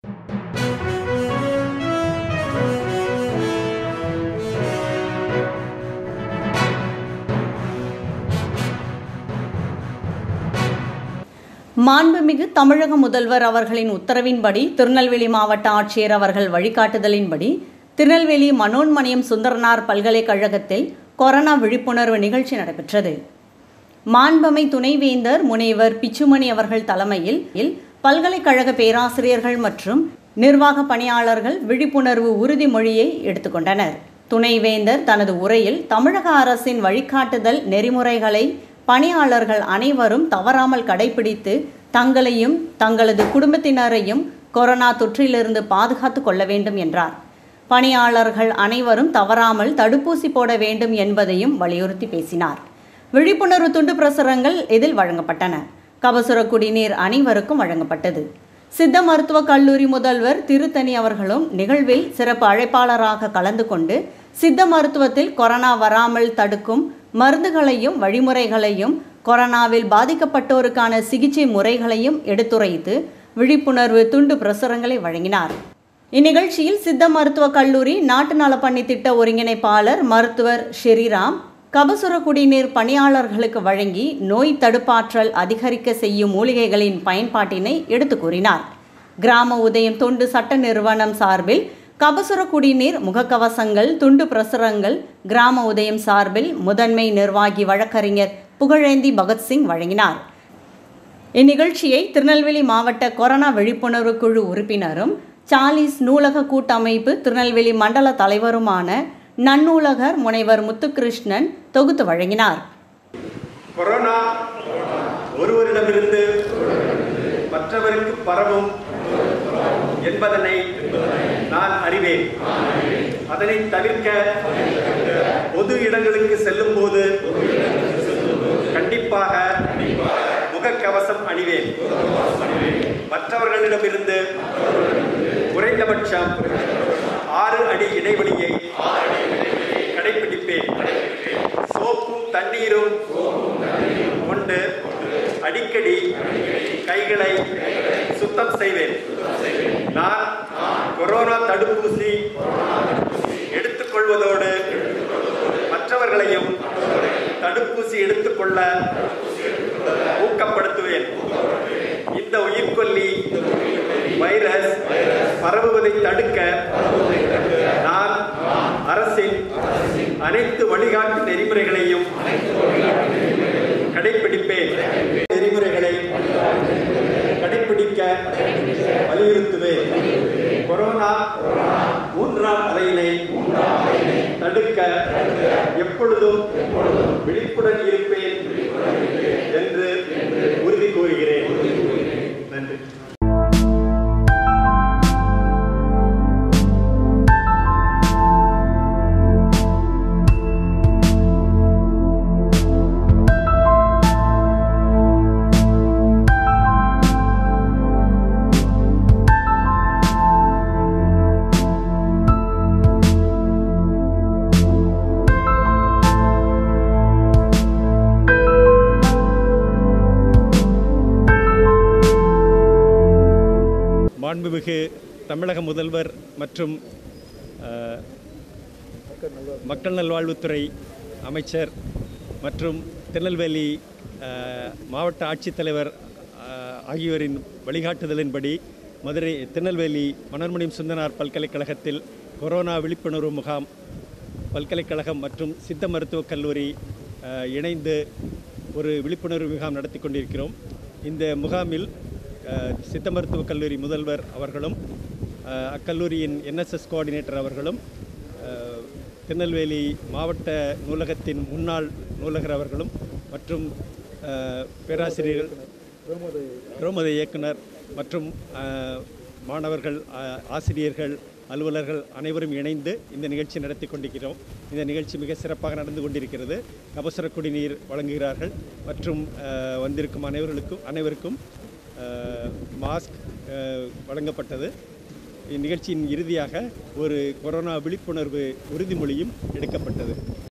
மாண்புமிகு தமிழக முதல்வர் அவர்களின் உத்தரவின்படி திருநெல்வேலி மாவட்ட ஆட்சியர் அவர்கள் வழிகாட்டுதலின்படி திருநெல்வேலி மனோன்மணியம் சுந்தரனார் பல்கலைக்கழகத்தில் கொரோனா விழிப்புணர்வு நிகழ்ச்சி நடைபெற்றது மாண்பமை துணைவேந்தர் முனைவர் பிச்சுமணி அவர்கள் தலைமையில் இல் பல்கலைக்கழக பேராசிரியர்கள் மற்றும் நிர்வாக பணியாளர்கள் விழிப்புணர்வு உறுதிமொழியை எடுத்துக்கொண்டனர் துணைவேந்தர் தனது உரையில் தமிழக அரசின் வழிகாட்டுதல் நெறிமுறைகளை பணியாளர்கள் அனைவரும் தவறாமல் கடைபிடித்து தங்களையும் தங்களது குடும்பத்தினரையும் கொரோனா தொற்றிலிருந்து பாதுகாத்து கொள்ள வேண்டும் என்றார் பணியாளர்கள் அனைவரும் தவறாமல் தடுப்பூசி போட வேண்டும் என்பதையும் வலியுறுத்தி பேசினார் விழிப்புணர்வு துண்டு பிரசுரங்கள் இதில் வழங்கப்பட்டன கபசுர குடிநீர் அனைவருக்கும் வழங்கப்பட்டது சித்த மருத்துவக் கல்லூரி முதல்வர் திருத்தணி அவர்களும் நிகழ்வில் சிறப்பு அழைப்பாளராக கலந்து கொண்டு சித்த மருத்துவத்தில் கொரோனா வராமல் தடுக்கும் மருந்துகளையும் வழிமுறைகளையும் கொரோனாவில் பாதிக்கப்பட்டோருக்கான சிகிச்சை முறைகளையும் எடுத்துரைத்து விழிப்புணர்வு துண்டு பிரசுரங்களை வழங்கினார் இந்நிகழ்ச்சியில் சித்த மருத்துவக் கல்லூரி நாட்டு நலப்பணி திட்ட ஒருங்கிணைப்பாளர் மருத்துவர் ஸ்ரீராம் கபசுர குடிநீர் பணியாளர்களுக்கு வழங்கி நோய் தடுப்பாற்றல் அதிகரிக்க செய்யும் மூலிகைகளின் பயன்பாட்டினை எடுத்து கூறினார் கிராம உதயம் தொண்டு சட்ட நிறுவனம் சார்பில் கபசுர குடிநீர் முகக்கவசங்கள் துண்டு பிரசுரங்கள் கிராம உதயம் சார்பில் முதன்மை நிர்வாகி வழக்கறிஞர் புகழேந்தி பகத்சிங் வழங்கினார் இந்நிகழ்ச்சியை திருநெல்வேலி மாவட்ட கொரோனா விழிப்புணர்வு குழு உறுப்பினரும் சாலிஸ் நூலக கூட்டமைப்பு திருநெல்வேலி மண்டல தலைவருமான நன்னூலகர் முனைவர் முத்துகிருஷ்ணன் தொகுத்து வழங்கினார் கொரோனா ஒருவரிடமிருந்து மற்றவருக்கு பரவும் என்பதனை நான் அறிவேன் அதனை தவிர்க்க பொது இடங்களுக்கு செல்லும் போது கண்டிப்பாக முகக்கவசம் அணிவேன் மற்றவர்களிடமிருந்து குறைந்தபட்சம் ஆறு அடி இடைவெளியை கடைபிடிப்பேன் சோப்பும் தண்ணீரும் கொண்டு அடிக்கடி கைகளை சுத்தம் செய்வேன் நான் கொரோனா தடுப்பூசி எடுத்துக்கொள்வதோடு மற்றவர்களையும் தடுப்பூசி எடுத்துக்கொள்ள ஊக்கப்படுத்துவேன் இந்த உயிர்கொல்லி வைரஸ் பரவுவதை தடுக்க நான் அரசின் அனைத்து வழிகாட்டு நெறிமுறைகளையும் கடைபிடிப்பேன் நெறிமுறைகளை கடைபிடிக்க வலியுறுத்துவேன் கொரோனா மூன்றாம் அலையினை தடுக்க எப்பொழுதும் விழிப்புடன் இருப்பேன் என்று உறுதி கூறுகிறேன் நன்றி மாண்புமிகு தமிழக முதல்வர் மற்றும் அஹ், மக்கள் நல்வாழ்வுத்துறை அமைச்சர் மற்றும் திருநெல்வேலி அஹ், மாவட்ட ஆட்சித்தலைவர் அஹ், ஆகியோரின் வழிகாட்டுதலின்படி மதுரை திருநெல்வேலி மனோன்மணியம் சுந்தனார் பல்கலைக்கழகத்தில் கொரோனா விழிப்புணர்வு முகாம் பல்கலைக்கழகம் மற்றும் சித்த மருத்துவக் கல்லூரி அஹ், இணைந்து ஒரு விழிப்புணர்வு முகாம் நடத்தி கொண்டிருக்கிறோம் இந்த முகாமில் அஹ், சித்த மருத்துவக் கல்லூரி முதல்வர் அவர்களும் அஹ், அக்கல்லூரியின் என்எஸ்எஸ் கோஆர்டினேட்டர் அவர்களும் அஹ், திருநெல்வேலி மாவட்ட நூலகத்தின் முன்னாள் நூலகர் அவர்களும் மற்றும் அஹ், பேராசிரியர்கள் ரோமத இயக்குனர் மற்றும் அஹ், மாணவர்கள் அஹ், ஆசிரியர்கள் அலுவலர்கள் அனைவரும் இணைந்து இந்த நிகழ்ச்சி நடத்தி கொண்டிருக்கிறோம் இந்த நிகழ்ச்சி மிக சிறப்பாக நடந்து கொண்டிருக்கிறது கபசுர குடிநீர் வழங்குகிறார்கள் மற்றும் அஹ், வந்திருக்கும் அனைவர்களுக்கும் அனைவருக்கும் அஹ், மாஸ்க் அஹ், வழங்கப்பட்டது இந்நிகழ்ச்சியின் இறுதியாக ஒரு கொரோனா விழிப்புணர்வு உறுதிமொழியும் எடுக்கப்பட்டது